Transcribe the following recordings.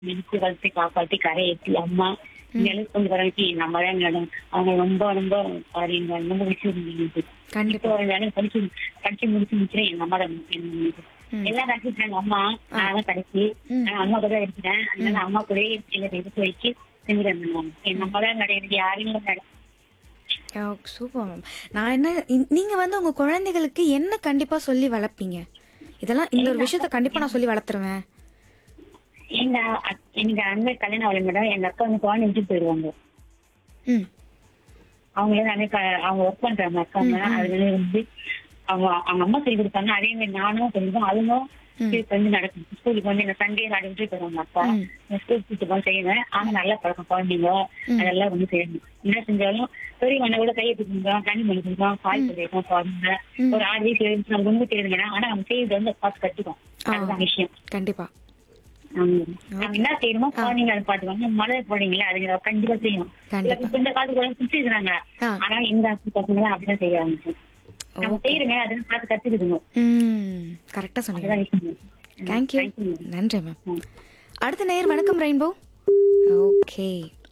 இடிச்சு வளர்த்து காப்பாத்தி கரையேற்றி அம்மா நிலத்து கொண்டு வரக்கு நம்ம தான் மேடம் அவங்க ரொம்ப ரொம்ப பாருங்க ரொம்ப வச்சிருந்தீங்க கண்டிப்பா இப்போ ஒரு வேலை படிச்சு படிச்சு முடிச்சு முடிச்சுட்டு எங்க அம்மா தான் எனக்கு ம். எல்லாம் கடைசிட்டாங்க அம்மா நான் தான் கடைசி ம். நான் அம்மா கூட எடுத்துட்டேன் அதனால அம்மா கூட எங்களை எடுத்து வச்சு செஞ்சுட்டேன் மேடம் எங்க அம்மா தான் மேடம் எனக்கு யாரும் இல்லை மேடம் சூப்பர் மேம் நான் என்ன இ- நீங்க வந்து உங்க குழந்தைகளுக்கு என்ன கண்டிப்பா சொல்லி வளர்ப்பீங்க இதெல்லாம் இந்த ஒரு விஷயத்த கண்டிப்பா நான் சொல்லி வளர்த்துருவேன் எங்க அக்- எங்க அண்ணன் கல்யாணம் ஆகல மேடம் எங்க அக்கா வந்து குழந்தை விட்டு போயிடுவாங்க ம் அவங்களே நானே க- அவங்க ஒர்க் பண்றாங்க அக்காங்க அதுல வந்து அவங்க அவங்க அம்மா சொல்லி கொடுத்தாங்க அதே மாதிரி நானும் கொஞ்சம் அதுவும் ஸ்கூலுக்கு வந்து நடக்கும் ஸ்கூலுக்கு வந்து இந்த சண்டே நடந்துட்டு போயிருவாங்க அப்பா ம். ஸ்கூல் சுத்தம் செய்வேன் ஆனா நல்ல பழக்கம் குழந்தைங்க அதெல்லாம் வந்து செய்யணும் என்ன செஞ்சாலும் பெரிய அண்ணன் கூட கையை தூக்குங்க தண்ணி மணி கொடுக்கும் பால் கொடுக்கும் குழந்தைங்க ஒரு ஆறு வயசு ஏழு வயசு நமக்கு ஒண்ணு தெரியுதுங்க ஆனா அவங்க செய்யறது வந்து பார்த்து கத்துக்கும் அதுதான் விஷயம் கண்டிப்பா ஆமா. நம்ம என்ன செய்யணுமோ குழந்தைங்க அதை பாத்துக்கோங்க மழை போனீங்களா அதுங்க கண்டிப்பா செய்யும் கண்டிப்பா. இப்ப இந்த காலத்து குழந்தை பிடிச்சிருக்காங்க ஆ. ஆனா எங்க ஆசை பசங்க அப்படிதான் செய்ய ஆரம்பிச்சு நம்ம செய்யறோங்க அதுன்னு பார்த்து கத்துக்குதுங்க ம் கரெக்டா சொன்னீங்க அதுதான் விஷயம் தேங்க்யூ Thank you. நன்றி மேம் அடுத்த நேயர் வணக்கம் ரெயின்போ ஓகே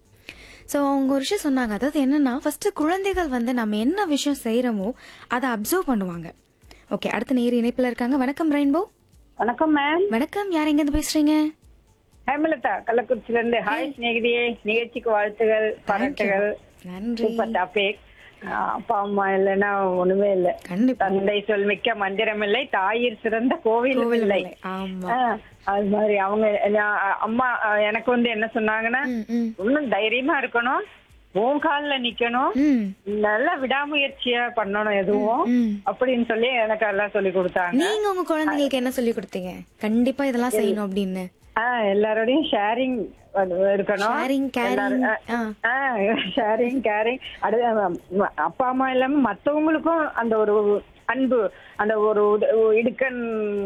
ஸோ அவங்க ஒரு விஷயம் சொன்னாங்க அதாவது என்னன்னா ஃபர்ஸ்ட் குழந்தைகள் வந்து நம்ம என்ன விஷயம் செய்கிறோமோ அதை அப்சர்வ் பண்ணுவாங்க ஓகே அடுத்த நேயர் இணைப்பில் இருக்காங்க வணக்கம் ரெயின்போ வணக்கம் மேம் வணக்கம் யார் எங்கேருந்து பேசுறீங்க ஹேமலதா கள்ளக்குறிச்சில இருந்து ஹாய் சிநேகிதியே நிகழ்ச்சிக்கு வாழ்த்துகள் பாராட்டுகள் நன்றி சூப்பர் டாபிக் அப்பா அம்மா இல்லைன்னா ஒண்ணுமே இல்ல கண்டிப்பா தந்தை சொல் மிக்க மந்திரம் இல்லை தாயிர் சிறந்த கோவில் கோவில் இல்லை இல்லை. ஆமா ஆ, அது மாதிரி அவங்க நான் அம்மா ஆ, எனக்கு வந்து என்ன சொன்னாங்கன்னா ம், ம், இன்னும் தைரியமா இருக்கணும் உன் கால்ல நிக்கணும் ம், நல்லா விடாமுயற்சியா பண்ணணும் எதுவும் ம். அப்படின்னு சொல்லி எனக்கு எல்லாம் சொல்லி கொடுத்தாங்க நீங்க உங்க குழந்தைங்களுக்கு என்ன சொல்லி கொடுத்தீங்க கண்டிப்பா இதெல்லாம் செய்யணும் அப்படின்னு ஆஹ் எல்லாரோடையும் ஷேரிங் இருக்கணும் ஷேரிங் கேரிங் ஆ ஷேரிங் கேரிங் அது அஹ், அப்பா அம்மா இல்லாம மத்தவங்களுக்கும் அந்த ஒரு அன்பு அந்த ஒரு உத- இடுக்கண்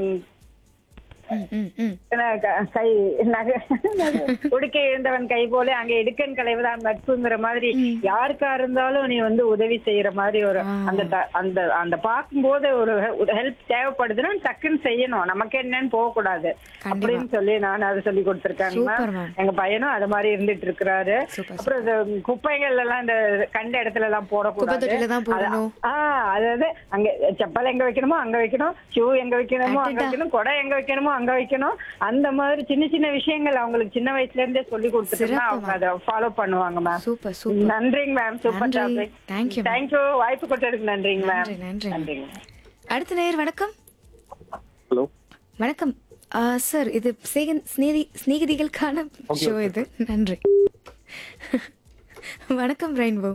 ம், ம், ம். அஹ், க- கை நகை உடுக்கை இருந்தவன் கை போல அங்க இடுக்கண் களைவுதான் நட்புங்கிற மாதிரி யாருக்கா இருந்தாலும் நீ வந்து உதவி செய்யற மாதிரி ஒரு அந்த த- அந்த அந்த பார்க்கும்போது ஒரு ஹெல்ப் தேவைப்படுதுன்னா டக்குன்னு செய்யணும் நமக்கு என்னன்னு போக கூடாது அப்படின்னு சொல்லி நான் அதை சொல்லி கொடுத்திருக்காங்க Super, ma'am. எங்க பையனும் அது மாதிரி இருந்துட்டு இருக்கிறாரு Super, அப்புறம் இந்த குப்பைகள் எல்லாம் இந்த கண்ட இடத்துல எல்லாம் குப்பை போடக்கூடாது தொட்டில தான் போடணும் ஆஹ் அதாவது அங்க செப்பல் எங்க வைக்கணுமோ அங்க வைக்கணும் ஷூ எங்க வைக்கணுமோ அங்க அடடா. வைக்கணும் குடை எங்க வைக்கணுமோ அங்க வைக்கணும் அந்த மாதிரி சின்ன சின்ன விஷயங்கள் அவங்களுக்கு சின்ன வயசுல இருந்தே சொல்லி கொடுத்துட்டோம்னா சிறப்பு, அவங்க அதை ஃபாலோ பண்ணுவாங்க மேம் சூப்பர் சூப்பர் நன்றிங்க மேம் சூப்பர் நன்றி. Topic Thank you, ma'am. Thank you வாய்ப்பு கொடுத்ததுக்கு நன்றிங்க மேம் நன்றி நன்றி நன்றிங்க அடுத்த நேயர் வணக்கம் ஹலோ வணக்கம் சார் இது சேகன் ஸ்நேகி ஸ்நேகிதிகளுக்கான ஷோ இது நன்றி வணக்கம் ரெயின்போ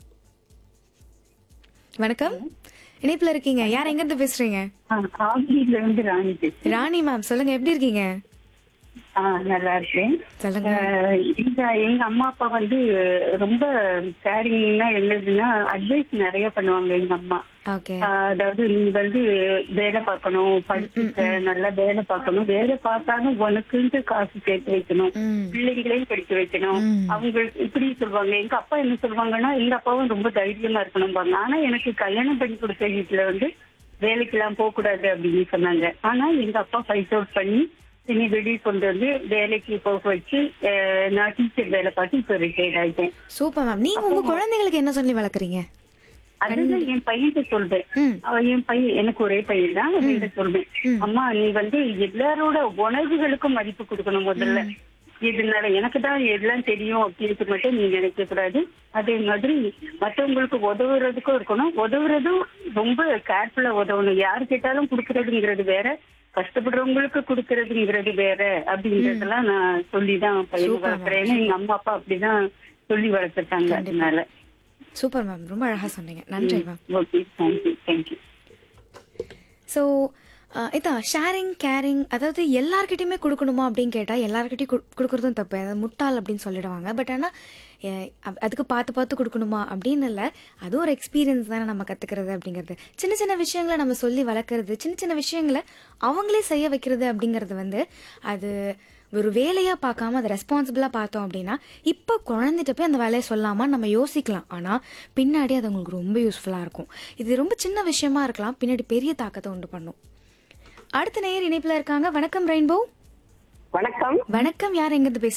வணக்கம் இணைப்புல இருக்கீங்க யார் எங்க இருந்து பேசுறீங்க ஆங்கில இருந்து ராணி பேசுறேன் ராணி மேம் சொல்லுங்க எப்படி இருக்கீங்க ஆ, நல்லா இருக்கேன் சொல்லுங்க ஆஹ் எங்க எங்க அம்மா அப்பா வந்து ரொம்ப கேரிங்னா என்னதுன்னா அட்வைஸ் நிறைய பண்ணுவாங்க எங்க அம்மா ஓகே ஆஹ் அதாவது நீ வந்து வேலை பார்க்கணும் படிச்சுக்க நல்லா வேலை பார்க்கணும் வேலை பார்த்தாலும் உனக்குன்ட்டு காசு சேர்த்து வைக்கணும் ம் பிள்ளைங்களையும் படிக்க வைக்கணும் ம். அவங்க இப்படி சொல்லுவாங்க எங்க அப்பா என்ன சொல்லுவாங்கன்னா எங்க அப்பாவும் ரொம்ப தைரியமா இருக்கணும் பாருங்க ஆனா எனக்கு கல்யாணம் பண்ணி கொடுத்த வீட்டுல வந்து வேலைக்கு எல்லாம் போக கூடாது அப்படின்னு சொன்னாங்க ஆனா எங்க அப்பா ஃபைட் அவுட் பண்ணி என்னை வெளியே கொண்டு வந்து வேலைக்கு போக வச்சு ஆஹ் நான் டீச்சர் வேலை பார்த்து இப்ப ரிட்டையர்ட் ஆயிட்டேன் சூப்பர் மேம் நீங்க உங்க குழந்தைகளுக்கு என்ன சொல்லி வளர்க்குறீங்க அதுதான் என் பையன்கிட்ட சொல்றேன் ம் அவன் என் பையன் எனக்கு ஒரே பையன் தான் அவன்கிட்ட சொல்றேன் அம்மா நீ வந்து எல்லாரோட உணர்வுகளுக்கும் மதிப்பு கொடுக்கணும் முதல்ல இதனால எனக்கு தான் எல்லாம் தெரியும் அப்படின்னு மட்டும் நீ நினைக்க கூடாது அதே மாதிரி மற்றவங்களுக்கு உதவுறதுக்கும் இருக்கணும் உதவுறதும் ரொம்ப கேர்ஃபுல்லா உதவணும் யாரு கேட்டாலும் கொடுக்கறதுங்கிறது வேற கஷ்டப்படுறவங்களுக்கு கொடுக்கறதுங்கிறது வேற அப்படிங்கறதெல்லாம் நான் சொல்லிதான் பையன் Super, வளர்க்குறேன் ஏன்னா எங்க அம்மா அப்பா அப்படிதான் சொல்லி வளர்த்துட்டாங்க அதனால சூப்பர் மேம் ரொம்ப அழகா சொன்னீங்க நன்றி ma'am okay thank you thank you so இதான் ஷேரிங் கேரிங் அதாவது எல்லார்கிட்டயுமே கொடுக்கணுமா அப்படின்னு கேட்டால் எல்லார்கிட்டயும் கு- கொடுக்கறதும் தப்பு அதாவது முட்டாள் அப்படின்னு சொல்லிடுவாங்க பட் ஆனால் அதுக்கு பார்த்து பார்த்து கொடுக்கணுமா அப்படின்னு இல்லை அது ஒரு எக்ஸ்பீரியன்ஸ் தானே நம்ம கற்றுக்கிறது அப்படிங்கிறது சின்ன சின்ன விஷயங்களை நம்ம சொல்லி வளர்க்குறது சின்ன சின்ன விஷயங்களை அவங்களே செய்ய வைக்கிறது அப்படிங்கிறது வந்து அது ஒரு வேலையாக பார்க்காம அதை ரெஸ்பான்சிபிளாக பார்த்தோம் அப்படின்னா இப்போ குழந்தைகிட்ட போய் அந்த வேலையை சொல்லாமல் நம்ம யோசிக்கலாம் ஆனால் பின்னாடி அது உங்களுக்கு ரொம்ப யூஸ்ஃபுல்லாக இருக்கும் இது ரொம்ப சின்ன விஷயமா இருக்கலாம் பின்னாடி பெரிய தாக்கத்தை உண்டு பண்ணும் அடுத்த நேயர் இணைப்பில் இருக்காங்க வணக்கம் ரெயின்போ வணக்கம் வணக்கம் யார் எங்கிருந்து பேசுறீங்க